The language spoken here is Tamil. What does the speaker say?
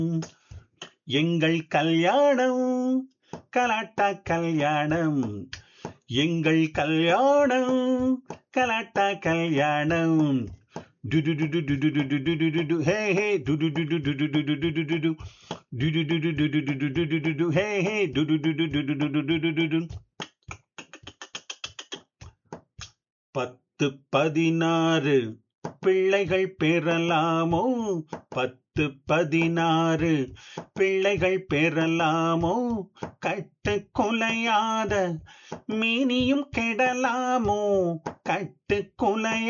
எங்கள் கல்யாணம் கலாட்டா கல்யாணம் எங்கள் கல்யாணம் கலாட்டா கல்யாணம் டுடுடுடுடுடுடுடுடுடுடுடு. ஹே ஹே டுடுடுடுடுடுடுடுடுடுடுடு. டுடுடுடுடுடுடுடுடுடுடுடு. ஹே ஹே டுடுடுடுடுடுடுடுடுடுடு. பத்து பதினாறு பிள்ளைகள் பெறலாமோ பத்து பதினாறு பிள்ளைகள் பெறலாமோ கட்டு குலையாத மீனியும் கெடலாமோ கட்டு குலைய